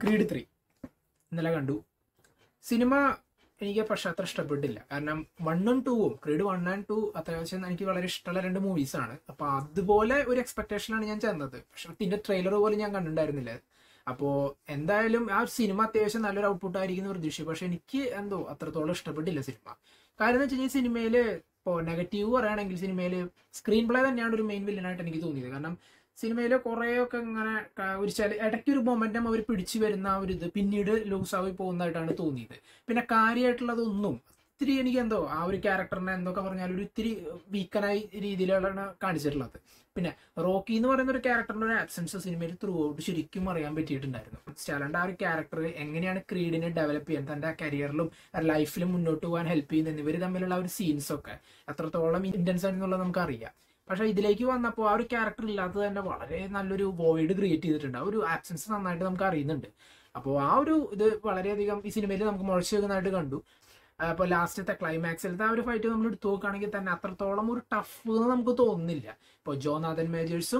creed three ഇന്നലെ കണ്ടു cinema എനിക്ക് പക്ഷെ അത്ര ഇഷ്ടപ്പെട്ടില്ല കാരണം വണ്ണും ടൂവും ക്രീഡ് വൺ ആൻഡ് ടു അത്യാവശ്യം എനിക്ക് വളരെ ഇഷ്ടമുള്ള രണ്ട് മൂവീസ് ആണ് അപ്പൊ അതുപോലെ ഒരു എക്സ്പെക്ടേഷനാണ് ഞാൻ ചെന്നത് പക്ഷെ ഇതിന്റെ ട്രെയിലർ പോലും ഞാൻ കണ്ടിട്ടുണ്ടായിരുന്നില്ല അപ്പോൾ എന്തായാലും ആ സിനിമ അത്യാവശ്യം നല്ലൊരു ഔട്ട്പുട്ട് ആയിരിക്കും എന്ന് പ്രതീക്ഷിച്ചു പക്ഷെ എനിക്ക് എന്തോ അത്രത്തോളം ഇഷ്ടപ്പെട്ടില്ല സിനിമ കാരണം എന്ന് വെച്ച് കഴിഞ്ഞാൽ സിനിമയിൽ ഇപ്പോൾ നെഗറ്റീവ് പറയുകയാണെങ്കിൽ സിനിമയിൽ സ്ക്രീൻ പ്ലേ തന്നെയാണ് ഒരു മെയിൻ വില്ലനായിട്ട് എനിക്ക് തോന്നിയത് കാരണം സിനിമയിൽ കുറേയൊക്കെ ഇങ്ങനെ ക- ഒരു ചില ഇടയ്ക്ക് ഒരു മൊമെന്റം അവർ പിടിച്ചു വരുന്ന ആ ഒരു ഇത് പിന്നീട് ലൂസ് ആയി പോകുന്നതായിട്ടാണ് തോന്നിയത് പിന്നെ കാര്യമായിട്ടുള്ളതൊന്നും ഇത്തിരി എനിക്ക് എന്തോ ആ ഒരു ക്യാരക്ടറിനെ എന്തൊക്കെ പറഞ്ഞാൽ ഒരു ഇത്തിരി വീക്കനായി രീതിയിലാണ് കാണിച്ചിട്ടുള്ളത് പിന്നെ റോക്കി എന്ന് പറയുന്ന ഒരു ക്യാരക്ടറിന്റെ ഒരു ആബ്സെൻസ് സിനിമയിൽ ത്രൂ ഔട്ട് ശരിക്കും അറിയാൻ പറ്റിയിട്ടുണ്ടായിരുന്നു സ്റ്റാലന്റെ ആ ഒരു ക്യാരക്ടർ എങ്ങനെയാണ് ക്രീഡിനെ ഡെവലപ്പ് ചെയ്യാൻ തന്റെ കരിയറിലും ലൈഫിലും മുന്നോട്ട് പോകാൻ ഹെൽപ്പ് ചെയ്യുന്നത് ഇവർ തമ്മിലുള്ള ആ ഒരു സീൻസ് ഒക്കെ എത്രത്തോളം ഇന്റൻസ് ആണെന്നുള്ളത് നമുക്കറിയാം പക്ഷെ ഇതിലേക്ക് വന്നപ്പോൾ ആ ഒരു ക്യാരക്ടർ ഇല്ലാത്തത് തന്നെ വളരെ നല്ലൊരു വോയിഡ് ക്രിയേറ്റ് ചെയ്തിട്ടുണ്ട് ആ ഒരു ആബ്സെൻസ് നന്നായിട്ട് നമുക്ക് അറിയുന്നുണ്ട് അപ്പോൾ ആ ഒരു ഇത് വളരെയധികം ഈ സിനിമയിൽ നമുക്ക് മുഴച്ചു വെക്കുന്നതായിട്ട് കണ്ടു അപ്പോൾ ലാസ്റ്റത്തെ ക്ലൈമാക്സിലത്തെ ആ ഒരു ഫൈറ്റ് നമ്മൾ എടുത്തു നോക്കുകയാണെങ്കിൽ തന്നെ അത്രത്തോളം ഒരു ടഫ് എന്ന് നമുക്ക് തോന്നുന്നില്ല ഇപ്പോൾ ജോനാഥൻ മേജേഴ്സും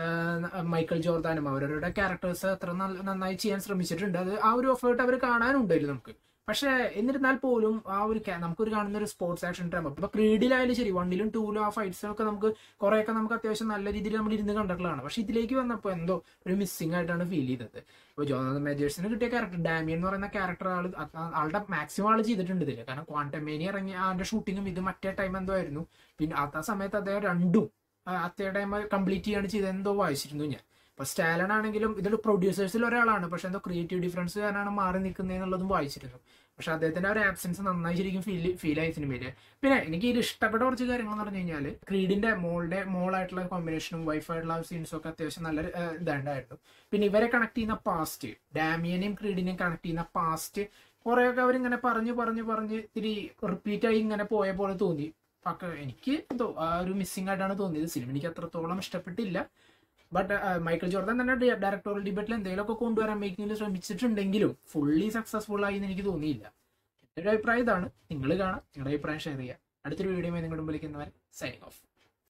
മൈക്കിൾ ജോർദാനും അവരവരുടെ ക്യാരക്ടേഴ്സ് അത്ര നല്ല- നന്നായി ചെയ്യാൻ ശ്രമിച്ചിട്ടുണ്ട് അത് ആ ഒരു എഫേർട്ട് അവർ കാണാനുണ്ടായിരുന്നു നമുക്ക് പക്ഷേ എന്നിരുന്നാൽ പോലും ആ ഒരു ca- നമുക്കൊരു കാണുന്ന ഒരു സ്പോർട്സ് ആക്ഷൻ ഡ്രാമ ഇപ്പൊ ക്രീഡിലായാലും ശരി വണ്ണിലും ടൂവിലും ആ ഫൈറ്റ്സും ഒക്കെ നമുക്ക് കുറെയൊക്കെ നമുക്ക് അത്യാവശ്യം നല്ല രീതിയിൽ നമ്മൾ ഇരുന്ന് കണ്ടിട്ടുള്ളതാണ് പക്ഷെ ഇതിലേക്ക് വന്നപ്പോൾ എന്തോ ഒരു മിസ്സിംഗ് ആയിട്ടാണ് ഫീൽ ചെയ്തത് ഇപ്പോൾ ജോനാഥൻ മേജേഴ്സിന് കിട്ടിയ ക്യാരക്ടർ ഡാമിയൻ എന്ന് പറയുന്ന ക്യാരക്ടർ ആൾ ആളുടെ മാക്സിമം ആൾ ചെയ്തിട്ടുണ്ട് ഇതിൽ കാരണം ക്വാണ്ടമേനി ഇറങ്ങി അതിന്റെ ഷൂട്ടിങ്ങും ഇത് മറ്റേ ടൈം എന്തോ ആയിരുന്നു പിന്നെ ആ സമയത്ത് അദ്ദേഹം രണ്ടും ആ, അത്തേ ടൈം കംപ്ലീറ്റ് ചെയ്യാണ് ചെയ്തത് എന്തോ വായിച്ചിരുന്നു ഞാൻ ഇപ്പൊ സ്റ്റാലൻ ആണെങ്കിലും ഇതൊരു പ്രൊഡ്യൂസേഴ്സിൽ ഒരാളാണ് പക്ഷെ എന്തോ ക്രിയേറ്റീവ് ഡിഫറൻസ് കാരണമാണ് മാറി നിൽക്കുന്നത് എന്നുള്ളതും വായിച്ചിരുന്നു പക്ഷെ അദ്ദേഹത്തിന്റെ ആ ഒരു ആബ്സെൻസ് നന്നായി ശരിക്കും ഫീൽ ഫീൽ ആയി സിനിമയില് പിന്നെ എനിക്ക് ഇതിൽ ഇഷ്ടപ്പെട്ട കുറച്ച് കാര്യങ്ങൾ എന്ന് പറഞ്ഞു കഴിഞ്ഞാൽ ക്രീഡിന്റെ മോളുടെ മോളായിട്ടുള്ള കോമ്പിനേഷനും വൈഫായിട്ടുള്ള സീൻസും ഒക്കെ അത്യാവശ്യം നല്ല ഏഹ്, ഇതുണ്ടായിരുന്നു പിന്നെ ഇവരെ കണക്ട് ചെയ്യുന്ന പാസ്റ്റ് ഡാമിയനെയും ക്രീഡിനെയും കണക്ട് ചെയ്യുന്ന പാസ്റ്റ് കുറെയൊക്കെ അവരിങ്ങനെ പറഞ്ഞു പറഞ്ഞു പറഞ്ഞ് ഇത്തിരി റിപ്പീറ്റ് ആയി ഇങ്ങനെ പോയ പോലെ തോന്നി പക്ഷെ എനിക്ക് എന്തോ ആ ഒരു മിസ്സിംഗ് ആയിട്ടാണ് തോന്നിയത് സിനിമ എനിക്ക് അത്രത്തോളം ഇഷ്ടപ്പെട്ടില്ല ബട്ട് മൈക്കിൾ ജോർദാൻ തന്നെ ഡയറക്ടോറിയൽ ഡിബേറ്റിൽ എന്തെങ്കിലുമൊക്കെ കൊണ്ടുവരാൻ മേക്കിങ്ങിൽ ശ്രമിച്ചിട്ടുണ്ടെങ്കിലും ഫുള്ളി സക്സസ്ഫുൾ ആയി എന്ന് എനിക്ക് തോന്നിയില്ല എൻ്റെ ഒരു അഭിപ്രായം ഇതാണ് നിങ്ങൾ കാണാം നിങ്ങളുടെ അഭിപ്രായം ഷെയർ ചെയ്യുക അടുത്തൊരു വീഡിയോ നിങ്ങളുടെ മുമ്പിലേക്ക് സൈനിങ് ഓഫ്